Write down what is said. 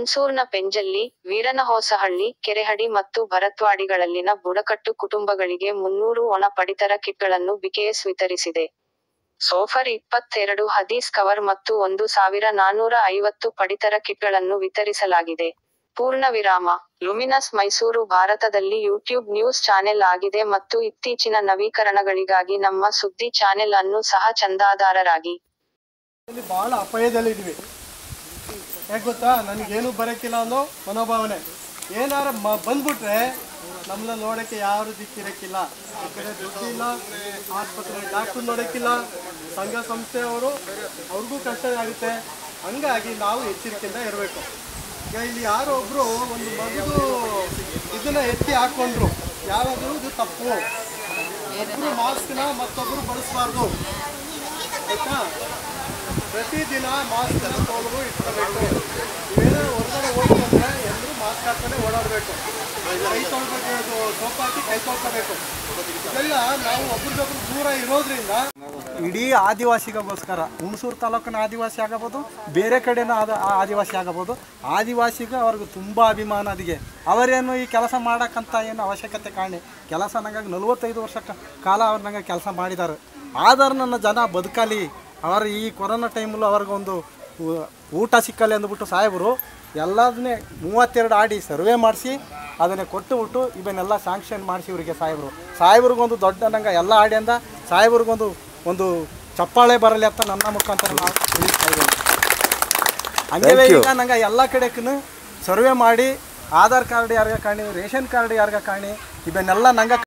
ಹುಣಸೂರ್ನ ಪೆಂಜಲ್ಲಿ ವೀರನಹೊಸಹಳ್ಳಿ ಕೆರೆಹಡಿ ಮತ್ತು ಭರತ್ವಾಡಿಗಳಲ್ಲಿನ ಬುಡಕಟ್ಟು ಕುಟುಂಬಗಳಿಗೆ ಮುನ್ನೂರು ಒಣ ಪಡಿತರ ಕಿಟ್ಗಳನ್ನು ಬಿಕೆಎಸ್ ವಿತರಿಸಿದೆ ಸೋಫರ್ ಇಪ್ಪತ್ತೆರಡು ಹದೀಸ್ ಕವರ್ ಮತ್ತು ಒಂದು ಸಾವಿರ ನಾನೂರ ಐವತ್ತು ಪಡಿತರ ಕಿಟ್ಗಳನ್ನು ವಿತರಿಸಲಾಗಿದೆ ಪೂರ್ಣ ವಿರಾಮ ಲುಮಿನಸ್ ಮೈಸೂರು ಭಾರತದಲ್ಲಿ ಯೂಟ್ಯೂಬ್ ನ್ಯೂಸ್ ಚಾನೆಲ್ ಆಗಿದೆ ಮತ್ತು ಇತ್ತೀಚಿನ ನವೀಕರಣಗಳಿಗಾಗಿ ನಮ್ಮ ಸುದ್ದಿ ಚಾನೆಲ್ ಅನ್ನು ಸಹ ಚಂದಾದಾರರಾಗಿ ಇಲ್ಲಿ ಬಹಳ ಅಪಾಯದಲ್ಲಿದ್ವಿ ಯಾಕೆ ಗೊತ್ತಾ ನನಗೇನು ಬರೋಕ್ಕಿಲ್ಲ ಅನ್ನೋ ಮನೋಭಾವನೆ ಏನಾರ ಮ ಬಂದ್ಬಿಟ್ರೆ ನಮ್ಮನ್ನ ನೋಡೋಕ್ಕೆ ಯಾರು ದಿಕ್ಕಿರಕ್ಕಿಲ್ಲ ಈ ಕಡೆ ದುಡ್ಡು ಇಲ್ಲ ಆಸ್ಪತ್ರೆ ಡಾಕ್ಟ್ರು ನೋಡೋಕ್ಕಿಲ್ಲ ಸಂಘ ಸಂಸ್ಥೆಯವರು ಅವ್ರಿಗೂ ಕಷ್ಟ ಆಗುತ್ತೆ ಹಂಗಾಗಿ ನಾವು ಎಚ್ಚರಿಕೆಯಿಂದ ಇರಬೇಕು ಈಗ ಇಲ್ಲಿ ಯಾರೋ ಒಬ್ಬರು ಒಂದು ಮಗುದು ಇದನ್ನ ಎತ್ತಿ ಹಾಕ್ಕೊಂಡ್ರು ಯಾವಾಗಲೂ ಇದು ತಪ್ಪು ಒಬ್ಬರು ಮಾಸ್ಕ್ನ ಮತ್ತೊಬ್ಬರು ಬಳಸಬಾರ್ದು ಆಯ್ತಾ ಪ್ರತಿದಿನ ಮಾಸ್ಕ್ ತಗೊಂಡು ಇಟ್ಕೋಬೇಕು ಬೇರೆ ಹೊರಗಡೆ ಹೋಗಿ ಬಂದ್ರೆ ಎಲ್ಲರೂ ಮಾಸ್ಕ್ ಹಾಕೊಂಡೆ ಓಡಾಡಬೇಕು ಕೈ ತೊಳ್ಬೇಕು ಸೋಪ್ ಹಾಕಿ ಕೈ ತೊಳ್ಕೋಬೇಕು ಇದೆಲ್ಲ ನಾವು ಒಬ್ರಿಗೊಬ್ರು ದೂರ ಇರೋದ್ರಿಂದ ಇಡೀ ಆದಿವಾಸಿಗೋಸ್ಕರ ಹುಣಸೂರು ತಾಲೂಕಿನ ಆದಿವಾಸಿ ಆಗಬಹುದು ಬೇರೆ ಕಡೆನೂ ಆದ ಆ ಆದಿವಾಸಿ ಆಗಬಹುದು ಆದಿವಾಸಿಗೆ ಅವ್ರಿಗೆ ತುಂಬ ಅಭಿಮಾನ ಅದಿಗೆ ಅವರೇನು ಈ ಕೆಲಸ ಮಾಡೋಕ್ಕಂತ ಏನು ಅವಶ್ಯಕತೆ ಕಾಣಿ ಕೆಲಸ ನಂಗೆ ನಲವತ್ತೈದು ವರ್ಷ ಕ- ಕಾಲ ಅವ್ರು ನಂಗೆ ಕೆಲಸ ಮಾಡಿದ್ದಾರೆ ಆದರೂ ನನ್ನ ಜನ ಬದುಕಲಿ ಅವರ ಈ ಕೊರೋನಾ ಟೈಮಲ್ಲೂ ಅವ್ರಿಗೊಂದು ಊ- ಊಟ ಸಿಕ್ಕಲ್ಲ ಅಂದ್ಬಿಟ್ಟು ಸಾಹೇಬರು ಎಲ್ಲದನ್ನೇ ಮೂವತ್ತೆರಡು ಆಡಿ ಸರ್ವೆ ಮಾಡಿಸಿ ಅದನ್ನೇ ಕೊಟ್ಟುಬಿಟ್ಟು ಇವನ್ನೆಲ್ಲ ಸ್ಯಾಂಕ್ಷನ್ ಮಾಡಿಸಿ ಇವರಿಗೆ ಸಾಹೇಬರು ಸಾಹೇಬ್ರಿಗೊಂದು ದೊಡ್ಡ ನಂಗೆ ಎಲ್ಲ ಆಡಿ ಅಂದ ಸಾಹೇಬ್ರಿಗೊಂದು ಒಂದು ಚಪ್ಪಾಳೆ ಬರಲಿ ಅಂತ ನನ್ನ ಮುಖಾಂತರ ನಾವು ತಿಳಿಸ್ತಾ ಇದ್ದೇನೆ ಹಂಗೆ ಈಗ ನಂಗೆ ಎಲ್ಲ ಕಡೆಗೂ ಸರ್ವೆ ಮಾಡಿ ಆಧಾರ್ ಕಾರ್ಡ್ ಯಾರಿಗ ಕಾಣಿ ರೇಷನ್ ಕಾರ್ಡ್ ಯಾರಿಗ ಕಾಣಿ ಇವನ್ನೆಲ್ಲ ನಂಗೆ